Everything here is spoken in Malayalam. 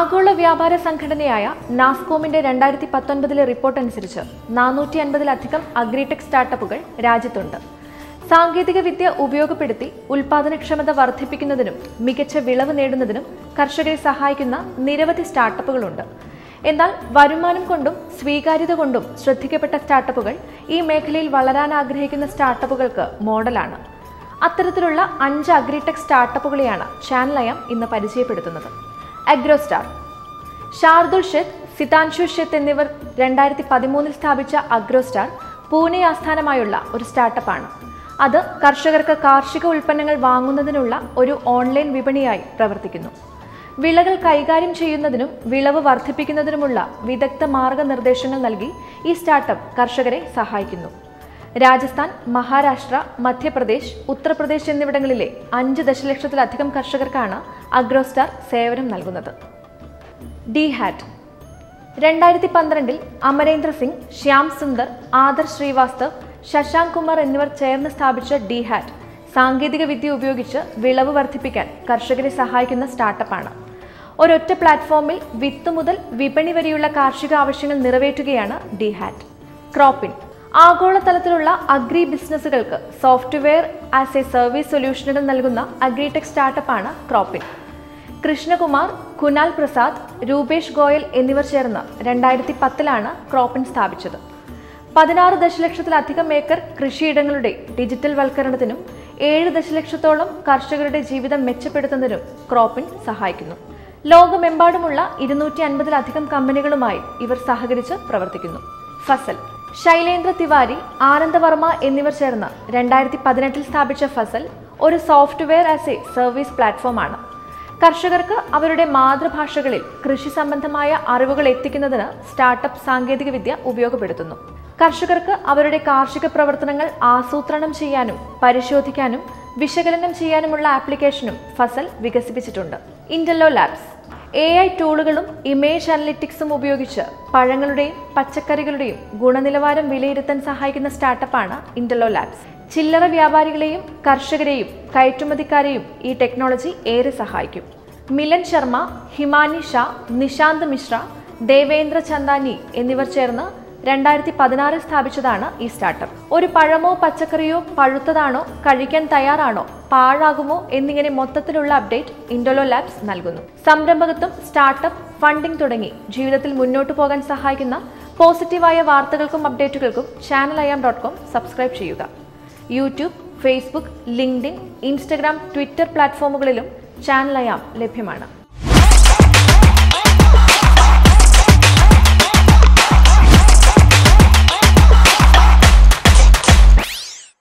ആഗോള വ്യാപാര സംഘടനയായ നാസ്കോമിന്റെ രണ്ടായിരത്തി പത്തൊൻപതിലെ റിപ്പോർട്ട് അനുസരിച്ച് നാനൂറ്റി അൻപതിലധികം അഗ്രിടെക് സ്റ്റാർട്ടപ്പുകൾ രാജ്യത്തുണ്ട് സാങ്കേതിക വിദ്യ ഉപയോഗപ്പെടുത്തി ഉൽപാദനക്ഷമത വർദ്ധിപ്പിക്കുന്നതിനും മികച്ച വിളവ് നേടുന്നതിനും കർഷകരെ സഹായിക്കുന്ന നിരവധി സ്റ്റാർട്ടപ്പുകളുണ്ട് എന്നാൽ വരുമാനം കൊണ്ടും സ്വീകാര്യത കൊണ്ടും ശ്രദ്ധിക്കപ്പെട്ട സ്റ്റാർട്ടപ്പുകൾ ഈ മേഖലയിൽ വളരാൻ ആഗ്രഹിക്കുന്ന സ്റ്റാർട്ടപ്പുകൾക്ക് മോഡലാണ് അത്തരത്തിലുള്ള അഞ്ച് അഗ്രിടെക് സ്റ്റാർട്ടപ്പുകളെയാണ് ചാനലയം ഇന്ന് പരിചയപ്പെടുത്തുന്നത് അഗ്രോസ്റ്റാർ ഷാർദുൽ ഷെത്ത് സിതാൻഷു ഷെത്ത് എന്നിവർ രണ്ടായിരത്തി പതിമൂന്നിൽ സ്ഥാപിച്ച അഗ്രോസ്റ്റാർ പൂനെ ആസ്ഥാനമായുള്ള ഒരു സ്റ്റാർട്ടപ്പാണ് അത് കർഷകർക്ക് കാർഷിക ഉൽപ്പന്നങ്ങൾ വാങ്ങുന്നതിനുള്ള ഒരു ഓൺലൈൻ വിപണിയായി പ്രവർത്തിക്കുന്നു വിളകൾ കൈകാര്യം ചെയ്യുന്നതിനും വിളവ് വർദ്ധിപ്പിക്കുന്നതിനുമുള്ള വിദഗ്ധ മാർഗനിർദ്ദേശങ്ങൾ നൽകി ഈ സ്റ്റാർട്ടപ്പ് കർഷകരെ സഹായിക്കുന്നു രാജസ്ഥാൻ മഹാരാഷ്ട്ര മധ്യപ്രദേശ് ഉത്തർപ്രദേശ് എന്നിവിടങ്ങളിലെ അഞ്ച് ദശലക്ഷത്തിലധികം കർഷകർക്കാണ് അഗ്രോസ്റ്റാർ സേവനം നൽകുന്നത് ഡി ഹാറ്റ് രണ്ടായിരത്തി പന്ത്രണ്ടിൽ അമരേന്ദ്ര സിംഗ് ശ്യാം സുന്ദർ ആദർ ശ്രീവാസ്തവ് ശശാങ്ക് കുമാർ എന്നിവർ ചേർന്ന് സ്ഥാപിച്ച ഡി ഹാറ്റ് സാങ്കേതിക വിദ്യ ഉപയോഗിച്ച് വിളവ് വർദ്ധിപ്പിക്കാൻ കർഷകരെ സഹായിക്കുന്ന സ്റ്റാർട്ടപ്പാണ് ഒരൊറ്റ പ്ലാറ്റ്ഫോമിൽ വിത്ത് മുതൽ വിപണി വരെയുള്ള കാർഷിക ആവശ്യങ്ങൾ നിറവേറ്റുകയാണ് ഡി ഹാറ്റ് ക്രോപ്പിൻ ആഗോളതലത്തിലുള്ള അഗ്രി ബിസിനസ്സുകൾക്ക് സോഫ്റ്റ്വെയർ ആസ് എ സർവീസ് സൊല്യൂഷനുകൾ നൽകുന്ന അഗ്രിടെക് സ്റ്റാർട്ടപ്പാണ് ക്രോപ്പിൻ കൃഷ്ണകുമാർ കുനാൽ പ്രസാദ് രൂപേഷ് ഗോയൽ എന്നിവർ ചേർന്ന് രണ്ടായിരത്തി പത്തിലാണ് ക്രോപ്പിൻ സ്ഥാപിച്ചത് പതിനാറ് ദശലക്ഷത്തിലധികം ഏക്കർ കൃഷിയിടങ്ങളുടെ ഡിജിറ്റൽ വൽക്കരണത്തിനും ഏഴ് ദശലക്ഷത്തോളം കർഷകരുടെ ജീവിതം മെച്ചപ്പെടുത്തുന്നതിനും ക്രോപ്പിൻ സഹായിക്കുന്നു ലോകമെമ്പാടുമുള്ള ഇരുന്നൂറ്റി അൻപതിലധികം കമ്പനികളുമായി ഇവർ സഹകരിച്ച് പ്രവർത്തിക്കുന്നു ഫസൽ ശൈലേന്ദ്ര തിവാരി ആനന്ദവർമ്മ എന്നിവർ ചേർന്ന് രണ്ടായിരത്തി പതിനെട്ടിൽ സ്ഥാപിച്ച ഫസൽ ഒരു സോഫ്റ്റ്വെയർ ആസ് എ സർവീസ് പ്ലാറ്റ്ഫോമാണ് കർഷകർക്ക് അവരുടെ മാതൃഭാഷകളിൽ കൃഷി സംബന്ധമായ അറിവുകൾ എത്തിക്കുന്നതിന് സ്റ്റാർട്ടപ്പ് സാങ്കേതികവിദ്യ ഉപയോഗപ്പെടുത്തുന്നു കർഷകർക്ക് അവരുടെ കാർഷിക പ്രവർത്തനങ്ങൾ ആസൂത്രണം ചെയ്യാനും പരിശോധിക്കാനും വിശകലനം ചെയ്യാനുമുള്ള ആപ്ലിക്കേഷനും ഫസൽ വികസിപ്പിച്ചിട്ടുണ്ട് ഇന്റല്ലോ ലാബ്സ് എ ഐ ടൂളുകളും ഇമേജ് അനലിറ്റിക്സും ഉപയോഗിച്ച് പഴങ്ങളുടെയും പച്ചക്കറികളുടെയും ഗുണനിലവാരം വിലയിരുത്താൻ സഹായിക്കുന്ന സ്റ്റാർട്ടപ്പാണ് ഇന്റല്ലോ ലാബ്സ് ചില്ലറ വ്യാപാരികളെയും കർഷകരെയും കയറ്റുമതിക്കാരെയും ഈ ടെക്നോളജി ഏറെ സഹായിക്കും മിലൻ ശർമ്മ ഹിമാനി ഷാ നിശാന്ത് മിശ്ര ദേവേന്ദ്ര ചന്ദാനി എന്നിവർ ചേർന്ന് രണ്ടായിരത്തി പതിനാറിൽ സ്ഥാപിച്ചതാണ് ഈ സ്റ്റാർട്ടപ്പ് ഒരു പഴമോ പച്ചക്കറിയോ പഴുത്തതാണോ കഴിക്കാൻ തയ്യാറാണോ പാഴാകുമോ എന്നിങ്ങനെ മൊത്തത്തിലുള്ള അപ്ഡേറ്റ് ഇൻഡോലോ ലാബ്സ് നൽകുന്നു സംരംഭകത്വം സ്റ്റാർട്ടപ്പ് ഫണ്ടിംഗ് തുടങ്ങി ജീവിതത്തിൽ മുന്നോട്ടു പോകാൻ സഹായിക്കുന്ന പോസിറ്റീവായ വാർത്തകൾക്കും അപ്ഡേറ്റുകൾക്കും channel I'm dot com subscribe ചെയ്യുക YouTube Facebook LinkedIn Instagram Twitter പ്ലാറ്റ്ഫോമുകളിലും ചാനൽ അയാം ലഭ്യമാണ്